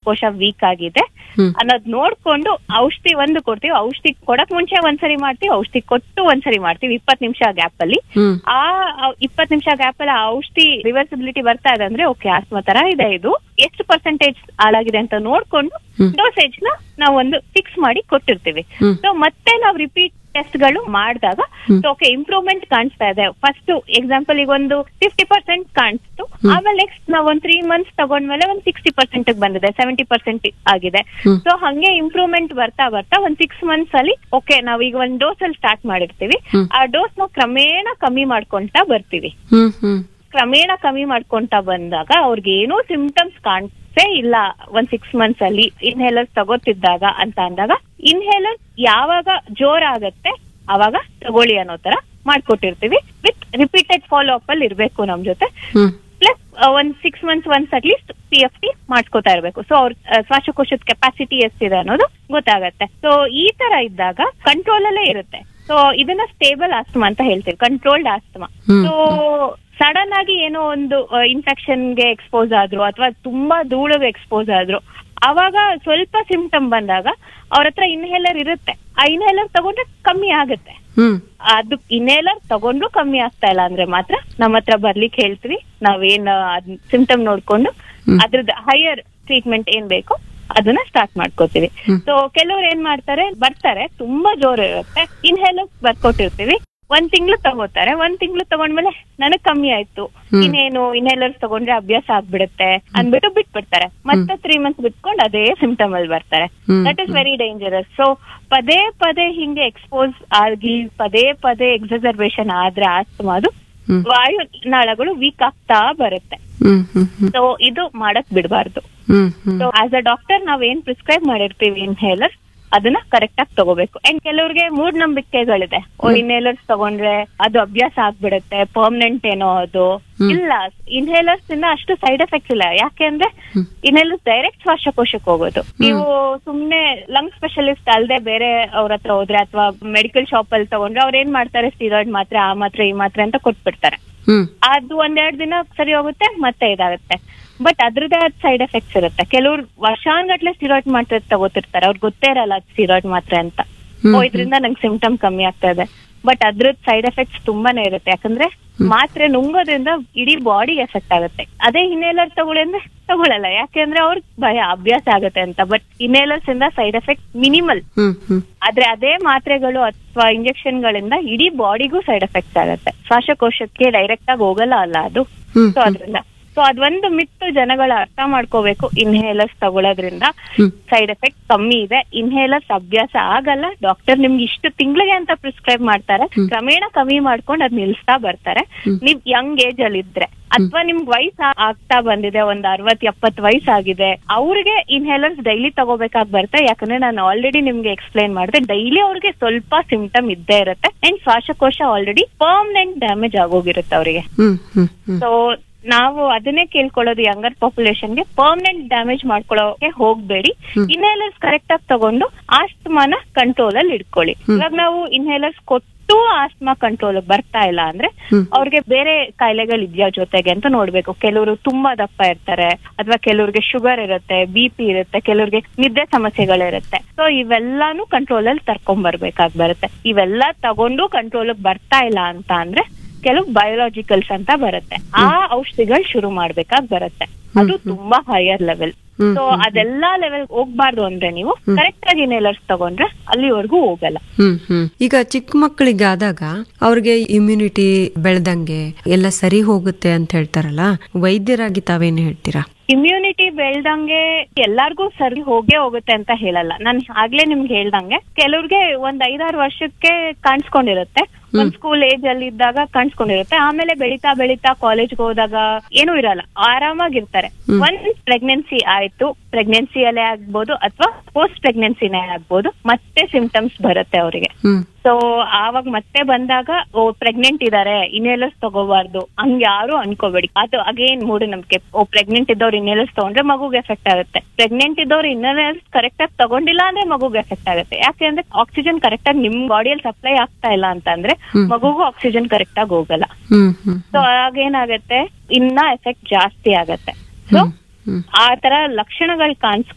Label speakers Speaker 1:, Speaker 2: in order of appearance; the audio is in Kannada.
Speaker 1: ಶ್ವಾಸಕೋಶ ವೀಕ್ ಆಗಿದೆ
Speaker 2: ಹ್ಮ್.
Speaker 1: ಅನ್ನೋದ್ ನೋಡ್ಕೊಂಡು ಔಷಧಿ ಒಂದು ಕೊಡ್ತೀವಿ ಔಷಧಿ ಕೊಡಕ್ ಮುಂಚೆ ಒಂದ್ಸರಿ ಮಾಡ್ತೀವಿ ಔಷಧಿ ಕೊಟ್ಟು ಒಂದ್ಸರಿ ಮಾಡ್ತೀವಿ ಇಪ್ಪತ್ ನಿಮಿಷ ಗ್ಯಾಪ್ ಅಲ್ಲಿ
Speaker 2: ಹ್ಮ್
Speaker 1: ಆ ಇಪ್ಪತ್ ನಿಮಿಷ ಗ್ಯಾಪ್ ಅಲ್ಲಿ ಆ ಔಷಧಿ ರಿವರ್ಸಿಬಿಲಿಟಿ ಬರ್ತಾ ಇದೆ ಅಂದ್ರೆ ಓಕೆ ಆಸ್ಮಾ ತರ ಇದೆ ಇದು ಎಷ್ಟು ಪರ್ಸೆಂಟೇಜ್ ಹಾಳಾಗಿದೆ ಅಂತ ನೋಡ್ಕೊಂಡು
Speaker 2: ಹ್ಮ್.
Speaker 1: ಡೋಸೇಜ್ ನ ನಾವು ಒಂದು ಫಿಕ್ಸ್ ಮಾಡಿ ಕೊಟ್ಟಿರ್ತೀವಿ
Speaker 2: ಹ್ಮ್.
Speaker 1: ಸೊ ಮತ್ತೆ ನಾವು ರಿಪೀಟ್ ಟೆಸ್ಟ್ ಗಳು ಮಾಡಿದಾಗ
Speaker 2: ಹ್ಮ್.
Speaker 1: ಓಕೆ ಇಂಪ್ರೂವ್ಮೆಂಟ್ ಕಾಣಿಸ್ತಾ ಇದೆ ಫಸ್ಟ್ ಎಕ್ಸಾಂಪಲ್ ಈಗ ಒಂದು ಫಿಫ್ಟಿ ಪರ್ಸೆಂಟ್ ಕಾಣಿಸ್ತು
Speaker 2: ಹ್ಮ್.
Speaker 1: ಆಮೇಲೆ ನೆಕ್ಸ್ಟ್ ನಾವು ಒಂದ್ ತ್ರೀ ಮಂತ್ಸ್ ತಗೊಂಡ್ಮೇಲೆ ಒಂದ್ ಸಿಕ್ಸ್ಟಿ ಪರ್ಸೆಂಟ್ ಬಂದಿದೆ ಸೆವೆಂಟಿ ಪರ್ಸೆಂಟ್ ಆಗಿದೆ
Speaker 2: ಹ್ಮ್.
Speaker 1: ಸೊ ಹಂಗೆ ಇಂಪ್ರೂವ್ಮೆಂಟ್ ಬರ್ತಾ ಬರ್ತಾ ಒಂದ್ ಸಿಕ್ಸ್ ಮಂತ್ಸ್ ಅಲ್ಲಿ ಓಕೆ ನಾವ್ ಈಗ ಒಂದ್ ಡೋಸ್ ಅಲ್ಲಿ ಸ್ಟಾರ್ಟ್ ಮಾಡಿರ್ತೀವಿ
Speaker 2: ಹ್ಮ್.
Speaker 1: ಆ ಡೋಸ್ ನ ಕ್ರಮೇಣ ಕಮ್ಮಿ ಮಾಡ್ಕೊಂತಾ ಬರ್ತೀವಿ
Speaker 2: ಹ್ಮ್ ಹ್ಮ್
Speaker 1: ಕ್ರಮೇಣ ಕಮ್ಮಿ ಮಾಡ್ಕೊಂತಾ ಬಂದಾಗ ಅವ್ರಿಗೆ ಏನೂ ಸಿಂಪ್ಟಮ್ಸ್ ಕಾಣಿಸೇ ಇಲ್ಲ ಒಂದ್ ಸಿಕ್ಸ್ ಮಂತ್ಸ್ ಅಲ್ಲಿ ಇನ್ಹೇಲರ್ಸ್ ತಗೋತಿದ್ದಾಗ ಅಂತ ಅಂದಾಗ ಇನ್ಹೇಲರ್ ಯಾವಾಗ ಜೋರಾಗತ್ತೆ ಅವಾಗ ತಗೊಳ್ಳಿ ಅನ್ನೋ ತರ ಮಾಡ್ಕೊಟ್ಟಿರ್ತೀವಿ ವಿತ್ ರಿಪೀಟೆಡ್ ಫಾಲೋ ಅಪ್ ಅಲ್ಲಿ ಇರ್ಬೇಕು ನಮ್ ಜೊತೆ
Speaker 2: ಹ್ಮ್
Speaker 1: ಪ್ಲಸ್ ಒಂದ್ six months once at least P F T ಮಾಡ್ಕೋತಾ ಇರ್ಬೇಕು ಸೊ ಅವ್ರ ಆ, ಶ್ವಾಸಕೋಶದ ಕೆಪಾಸಿಟಿ ಎಷ್ಟಿದೆ ಅನ್ನೋದು ಗೊತ್ತಾಗತ್ತೆ ಸೊ ಈ ತರ ಇದ್ದಾಗ ಕಂಟ್ರೋಲ್ ಅಲ್ಲೇ ಇರುತ್ತೆ ಸೊ ಇದನ್ನ ಸ್ಟೇಬಲ್ ಆಸ್ತಮಾ ಅಂತ ಹೇಳ್ತೀವಿ controlled asthma
Speaker 2: hmm.
Speaker 1: So sudden ಆಗಿ ಏನೋ ಒಂದು ಇನ್ಫೆಕ್ಷನ್ ಗೆ ಎಕ್ಸ್ಪೋಸ್ ಆದ್ರು ಅಥವಾ ತುಂಬಾ ಧೂಳಿಗೆ ಎಕ್ಸ್ಪೋಸ್ ಆದ್ರು ಅವಾಗ ಸ್ವಲ್ಪ ಸಿಂಪ್ಟಮ್ ಬಂದಾಗ ಅವ್ರ ಹತ್ರ ಇನ್ಹೇಲರ್ ಇರುತ್ತೆ ಆ ಇನ್ಹೇಲರ್ ತಗೊಂಡ್ರೆ ಕಮ್ಮಿ ಆಗುತ್ತೆ
Speaker 2: ಹ್ಮ್
Speaker 1: ಅದು ಇನ್ಹೇಲರ್ ತಗೊಂಡ್ರು ಕಮ್ಮಿ ಆಗ್ತಾ ಇಲ್ಲ ಅಂದ್ರೆ ಮಾತ್ರ ನಮ್ಮ ಹತ್ರ ಬರ್ಲಿಕ್ಕೆ ಹೇಳ್ತೀವಿ ನಾವೇನ್ ಸಿಂಪ್ಟಮ್ ನೋಡ್ಕೊಂಡು
Speaker 2: ಹ್ಮ್.
Speaker 1: ಅದ್ರದ್ದು ಹೈಯರ್ ಟ್ರೀಟ್ಮೆಂಟ್ ಏನ್ ಬೇಕೋ ಅದನ್ನ ಸ್ಟಾರ್ಟ್ ಮಾಡ್ಕೋತೀವಿ
Speaker 2: ಹ್ಮ್.
Speaker 1: ಸೊ ಕೆಲವ್ರು ಏನ್ ಮಾಡ್ತಾರೆ ಬರ್ತಾರೆ ತುಂಬಾ ಜೋರ್ ಇರುತ್ತೆ ಇನ್ಹೇಲರ್ ಬರ್ಕೊಟ್ಟಿರ್ತೀವಿ ಒಂದ್ ತಿಂಗಳು ತಗೋತಾರೆ ಒಂದ್ ತಿಂಗಳು ತಗೊಂಡ್ಮೇಲೆ ನನಗ್ ಕಮ್ಮಿ ಆಯ್ತು
Speaker 2: ಹ್ಮ್.
Speaker 1: ಇನ್ನೇನು ಇನ್ಹೇಲರ್ಸ್ ತಗೊಂಡ್ರೆ ಅಭ್ಯಾಸ ಆಗ್ಬಿಡುತ್ತೆ ಅಂದ್ಬಿಟ್ಟು ಬಿಟ್ಬಿಡ್ತಾರೆ ಮತ್ತೆ ತ್ರೀ ಮಂತ್ಸ್ ಬಿಟ್ಕೊಂಡು ಅದೇ ಸಿಂಪ್ಟಮ್ ಅಲ್ಲಿ ಬರ್ತಾರೆ
Speaker 2: hmm.
Speaker 1: That is very dangerous so ಪದೇ ಪದೇ ಹಿಂಗೆ ಎಕ್ಸ್ಪೋಸ್ ಆಗಿ ಪದೇ ಪದೇ ಎಕ್ಸರ್ಬೇಷನ್ ಆದ್ರೆ ಆಸ್ತಮಾ ಅದು
Speaker 2: ಹ್ಮ್.
Speaker 1: ವಾಯು ನಾಳಗಳು ವೀಕ್ ಆಗ್ತಾ ಬರುತ್ತೆ
Speaker 2: ಹ್ಮ್ ಹ್ಮ್ ಹ್ಮ್
Speaker 1: ಸೊ ಇದು ಮಾಡಕ್ ಬಿಡಬಾರ್ದು
Speaker 2: hmm hmm
Speaker 1: so as uh doctor ನಾವ್ ಏನ್ ಪ್ರಿಸ್ಕ್ರೈಬ್ ಮಾಡಿರ್ತೀವಿ ಇನ್ಹೇಲರ್ ಅದನ್ನ ಕರೆಕ್ಟ್ ಆಗಿ ತಗೋಬೇಕು ಅಂಡ್ ಕೆಲವ್ರಿಗೆ ಮೂಢನಂಬಿಕೆಗಳಿದೆ ಓ ಇನ್ಹೇಲರ್ಸ್ ತಗೊಂಡ್ರೆ ಅದು ಅಭ್ಯಾಸ ಆಗ್ಬಿಡುತ್ತೆ ಪರ್ಮನೆಂಟ್ ಏನೋ ಅದು
Speaker 2: ಹ್ಮ್.
Speaker 1: ಇಲ್ಲ ಇನ್ಹೇಲರ್ಸ್ ಇಂದ ಅಷ್ಟು ಸೈಡ್ ಎಫೆಕ್ಟ್ಸ್ ಇಲ್ಲ ಯಾಕೆಂದ್ರೆ
Speaker 2: ಹ್ಮ್.
Speaker 1: ಇನ್ಹೇಲರ್ಸ್ ಡೈರೆಕ್ಟ್ ಶ್ವಾಸಕೋಶಕ್ಕೆ ಹೋಗೋದು ನೀವು ಸುಮ್ನೆ ಲಂಗ್ ಸ್ಪೆಷಲಿಸ್ಟ್ ಅಲ್ಲದೆ ಬೇರೆ ಅವ್ರ ಹತ್ರ ಹೋದ್ರೆ ಅಥವಾ ಮೆಡಿಕಲ್ ಶಾಪ್ ಅಲ್ಲಿ ತಗೊಂಡ್ರೆ ಅವ್ರ ಏನ್ ಮಾಡ್ತಾರೆ ಸ್ಟೀರಾಯ್ಡ್ ಮಾತ್ರೆ ಆ ಮಾತ್ರೆ ಈ ಮಾತ್ರೆ ಅಂತ ಕೊಟ್ಬಿಡ್ತಾರೆ
Speaker 2: ಹ್ಮ್
Speaker 1: ಅದು ಒಂದೆರಡು ದಿನ ಸರಿ ಹೋಗುತ್ತೆ ಮತ್ತೆ ಇದಾಗುತ್ತೆ ಬಟ್ ಅದ್ರದ್ದೇ ಆದ ಸೈಡ್ ಎಫೆಕ್ಟ್ಸ್ ಇರುತ್ತೆ ಕೆಲವ್ರು ವರ್ಷಾನ್ಗಟ್ಲೆ ಸ್ಟಿರಾಯ್ಡ್ ಮಾತ್ರೆ ತಗೋತಿರ್ತಾರೆ ಅವ್ರಿಗೆ ಗೊತ್ತೇ ಇರಲ್ಲ ಅದು ಸ್ಟಿರಾಯ್ಡ್ ಮಾತ್ರೆ ಅಂತ
Speaker 2: ಹ್ಮ್.
Speaker 1: ಓ ಇದರಿಂದ ನಂಗೆ ಸಿಂಪ್ಟಮ್ ಕಮ್ಮಿ ಆಗ್ತಾ ಇದೆ ಬಟ್ ಅದ್ರದ್ ಸೈಡ್ ಎಫೆಕ್ಟ್ಸ್ ತುಂಬಾನೇ ಇರುತ್ತೆ ಯಾಕಂದ್ರೆ ಮಾತ್ರೆ ನುಂಗೋದ್ರಿಂದ ಇಡೀ ಬಾಡಿಗೆ ಎಫೆಕ್ಟ್ ಆಗುತ್ತೆ ಅದೇ ಇನ್ಹೇಲರ್ ತಗೊಳ್ಳಿ ಅಂದ್ರೆ ತಗೊಳಲ್ಲ ಯಾಕೆಂದ್ರೆ ಅವ್ರಿಗೆ ಭಯ ಅಭ್ಯಾಸ ಆಗುತ್ತೆ ಅಂತ ಬಟ್ ಇನ್ಹೇಲರ್ಸ್ ಇಂದ side effect minimal
Speaker 2: hmm hmm
Speaker 1: ಆದ್ರೆ ಅದೇ ಮಾತ್ರೆಗಳು ಅಥವಾ ಇಂಜೆಕ್ಷನ್ ಗಳಿಂದ ಇಡೀ ಬಾಡಿಗೂ ಸೈಡ್ ಎಫೆಕ್ಟ್ ಆಗುತ್ತೆ ಶ್ವಾಸಕೋಶಕ್ಕೆ ಡೈರೆಕ್ಟ್ ಆಗಿ ಹೋಗಲ್ಲ ಅಲ್ಲ ಅದು
Speaker 2: ಹ್ಮ್
Speaker 1: ಸೊ ಅದ್ರಿಂದ ಸೊ ಅದೊಂದು ಮಿತ್ತು ಜನಗಳ ಅರ್ಥ ಮಾಡ್ಕೋಬೇಕು ಇನ್ಹೇಲರ್ಸ್ ತಗೊಳ್ಳೋದ್ರಿಂದ
Speaker 2: ಹ್ಮ್.
Speaker 1: ಸೈಡ್ ಎಫೆಕ್ಟ್ ಕಮ್ಮಿ ಇದೆ ಇನ್ಹೇಲರ್ಸ್ ಅಭ್ಯಾಸ ಆಗಲ್ಲ ಡಾಕ್ಟರ್ ನಿಮ್ಗೆ ಇಷ್ಟು ತಿಂಗಳಿಗೆ ಅಂತ ಪ್ರಿಸ್ಕ್ರೈಬ್ ಮಾಡ್ತಾರೆ
Speaker 2: ಹ್ಮ್.
Speaker 1: ಕ್ರಮೇಣ ಕಮ್ಮಿ ಮಾಡ್ಕೊಂಡು ಅದ್ ನಿಲ್ಸ್ತಾ ಬರ್ತಾರೆ
Speaker 2: ಹ್ಮ್.
Speaker 1: ನೀವ್ ಯಂಗ್ ಏಜ್ ಅಲ್ಲಿ ಇದ್ರೆ ಅಥವಾ ನಿಮ್ಗೆ ವಯಸ್ಸು ಆಗ್ತಾ ಬಂದಿದೆ ಒಂದ್ ಅರವತ್ ಎಪ್ಪತ್ ವಯಸ್ಸಾಗಿದೆ ಅವ್ರಿಗೆ ಇನ್ಹೇಲರ್ಸ್ ಡೈಲಿ ತಗೋಬೇಕಾಗಿ ಬರುತ್ತೆ ಯಾಕಂದ್ರೆ ನಾನು ಆಲ್ರೆಡಿ ನಿಮ್ಗೆ ಎಕ್ಸ್ಪ್ಲೈನ್ ಮಾಡಿದೆ ಡೈಲಿ ಅವ್ರಿಗೆ ಸ್ವಲ್ಪ ಸಿಂಪ್ಟಮ್ ಇದ್ದೇ ಇರುತ್ತೆ ಅಂಡ್ ಶ್ವಾಸಕೋಶ ಆಲ್ರೆಡಿ ಪರ್ಮನೆಂಟ್ ಡ್ಯಾಮೇಜ್ ಆಗೋಗಿರುತ್ತೆ ಅವರಿಗೆ
Speaker 2: ಹ್ಮ್ ಹ್ಮ್ ಹ್ಮ್
Speaker 1: ಸೊ ನಾವು ಅದನ್ನೇ ಕೇಳ್ಕೊಳ್ಳೋದು ಯಂಗರ್ ಪಾಪ್ಯುಲೇಷನ್ಗೆ ಪರ್ಮನೆಂಟ್ ಡ್ಯಾಮೇಜ್ ಮಾಡ್ಕೊಳ್ಳೋಕೆ ಹೋಗ್ಬೇಡಿ
Speaker 2: ಹ್ಮ್.
Speaker 1: ಇನ್ಹೇಲರ್ಸ್ ಕರೆಕ್ಟ್ ಆಗಿ ತಗೊಂಡು ಆಸ್ತಮಾನ ಕಂಟ್ರೋಲ್ ಅಲ್ಲಿ ಇಟ್ಕೊಳ್ಳಿ
Speaker 2: ಹ್ಮ್.
Speaker 1: ಇವಾಗ ನಾವು ಇನ್ಹೇಲರ್ಸ್ ಕೊಟ್ಟು ಆಸ್ತಮಾ ಕಂಟ್ರೋಲ್ ಬರ್ತಾ ಇಲ್ಲ ಅಂದ್ರೆ
Speaker 2: ಹ್ಮ್.
Speaker 1: ಅವ್ರಿಗೆ ಬೇರೆ ಕಾಯಿಲೆಗಳು ಇದೆಯಾ ಜೊತೆಗೆ ಅಂತ ನೋಡ್ಬೇಕು ಕೆಲವರು ತುಂಬಾ ದಪ್ಪ ಇರ್ತಾರೆ ಅಥವಾ ಕೆಲವ್ರಿಗೆ ಶುಗರ್ ಇರುತ್ತೆ ಬಿ ಪಿ ಇರುತ್ತೆ ಕೆಲವ್ರಿಗೆ ನಿದ್ದೆ ಸಮಸ್ಯೆಗಳಿರುತ್ತೆ ಸೊ ಇವೆಲ್ಲಾನು ಕಂಟ್ರೋಲ್ ಅಲ್ಲಿ ತರ್ಕೊಂಡ್ ಬರ್ಬೇಕಾಗ್ ಬರುತ್ತೆ ಇವೆಲ್ಲ ತಗೊಂಡು ಕಂಟ್ರೋಲ್ ಬರ್ತಾ ಇಲ್ಲ ಅಂತ ಅಂದ್ರೆ ಕೆಲವು ಬಯೋಲಾಜಿಕಲ್ಸ್ ಅಂತ ಬರುತ್ತೆ ಆ ಔಷಧಿಗಳು ಶುರು ಮಾಡ್ಬೇಕಾಗ್ ಬರುತ್ತೆ ಅದು
Speaker 2: ಹ್ಮ್.
Speaker 1: ತುಂಬಾ higher level
Speaker 2: hmm,
Speaker 1: so
Speaker 2: hmm,
Speaker 1: ಅದೆಲ್ಲಾ ಲೆವೆಲ್ ಹೋಗ್ಬಾರ್ದು ಅಂದ್ರೆ ನೀವು
Speaker 2: ಹ್ಮ್.
Speaker 1: ಕರೆಕ್ಟ್ ಆಗಿ ಇನ್ಹೇಲರ್ಸ್ ತಗೊಂಡ್ರೆ ಅಲ್ಲಿವರೆಗೂ ಹೋಗಲ್ಲ
Speaker 2: ಹ್ಮ್ ಹ್ಮ್ ಈಗ ಚಿಕ್ಕ ಮಕ್ಕಳಿಗೆ ಆದಾಗ ಅವ್ರಿಗೆ ಇಮ್ಯುನಿಟಿ ಬೆಳ್ದಂಗೆ ಎಲ್ಲ ಸರಿ ಹೋಗುತ್ತೆ ಅಂತ ಹೇಳ್ತಾರಲ್ಲ ವೈದ್ಯರಾಗಿ ತಾವೇನು ಹೇಳ್ತೀರಾ
Speaker 1: ಇಮ್ಯುನಿಟಿ ಬೆಳ್ದಂಗೆ ಎಲ್ಲಾರ್ಗೂ ಸರಿ ಹೋಗೇ ಹೋಗುತ್ತೆ ಅಂತ ಹೇಳಲ್ಲ ನಾನ್ ಆಗ್ಲೇ ನಿಮ್ಗೆ ಹೇಳ್ದಂಗೆ ಕೆಲವ್ರಿಗೆ ಒಂದ್ ಐದಾರು ವರ್ಷಕ್ಕೆ ಕಾಣಿಸ್ಕೊಂಡಿರುತ್ತೆ ಒಂದ್ ಸ್ಕೂಲ್ ಏಜ್ ಅಲ್ಲಿ ಇದ್ದಾಗ ಕಾಣಿಸ್ಕೊಂಡಿರುತ್ತೆ ಆಮೇಲೆ ಬೆಳಿತಾ ಬೆಳಿತಾ ಕಾಲೇಜ್ಗೆ ಹೋದಾಗ ಏನೂ ಇರಲ್ಲ ಆರಾಮಾಗಿರ್ತಾರೆ
Speaker 2: ಹ್ಮ್.
Speaker 1: ಒಂದ್ ಪ್ರೆಗ್ನೆನ್ಸಿ ಆಯ್ತು ಪ್ರೆಗ್ನೆನ್ಸಿಯಲ್ಲೇ ಆಗ್ಬೋದು ಅಥವಾ ಪೋಸ್ಟ್ ಪ್ರೆಗ್ನೆನ್ಸಿನೇ ಆಗ್ಬೋದು ಮತ್ತೆ ಸಿಂಪ್ಟಮ್ಸ್ ಬರುತ್ತೆ ಅವರಿಗೆ
Speaker 2: ಹ್ಮ್
Speaker 1: ಸೊ ಆವಾಗ ಮತ್ತೆ ಬಂದಾಗ ಓ ಪ್ರೆಗ್ನೆಂಟ್ ಇದಾರೆ ಇನ್ಹೇಲರ್ಸ್ ತಗೋಬಾರ್ದು ಹಂಗ್ ಯಾರು ಅನ್ಕೋಬೇಡಿ ಅದು ಅಗೇನ್ ಮೂಢನಂಬಿಕೆ ಓ ಪ್ರೆಗ್ನೆಂಟ್ ಇದ್ದವ್ರು ಇನ್ಹೇಲರ್ಸ್ ತಗೊಂಡ್ರೆ ಮಗುಗೆ ಎಫೆಕ್ಟ್ ಆಗುತ್ತೆ ಪ್ರೆಗ್ನೆಂಟ್ ಇದ್ದವ್ರು ಇನ್ಹೇಲರ್ಸ್ ಕರೆಕ್ಟ್ ಆಗಿ ತಗೊಂಡಿಲ್ಲ ಅಂದ್ರೆ ಮಗುಗೆ ಎಫೆಕ್ಟ್ ಆಗುತ್ತೆ ಯಾಕೆಂದ್ರೆ ಆಕ್ಸಿಜನ್ ಕರೆಕ್ಟ್ ಆಗಿ ನಿಮ್ ಬಾಡಿಯಲ್ಲಿ ಸಪ್ಲೈ ಆಗ್ತಾ ಇಲ್ಲ ಅಂತ ಅಂದ್ರೆ
Speaker 2: ಹ್ಮ್.
Speaker 1: ಮಗುಗೂ ಆಕ್ಸಿಜನ್ ಕರೆಕ್ಟ್ ಆಗಿ ಹೋಗಲ್ಲ
Speaker 2: ಹ್ಮ್ ಹ್ಮ್
Speaker 1: ಸೊ ಆಗೇನಾಗತ್ತೆ ಇನ್ನ ಎಫೆಕ್ಟ್ ಜಾಸ್ತಿ ಆಗತ್ತೆ ಸೊ
Speaker 2: ಹ್ಮ್ ಹ್ಮ್
Speaker 1: ಆ ತರ ಲಕ್ಷಣಗಳು ಕಾಣಿಸ್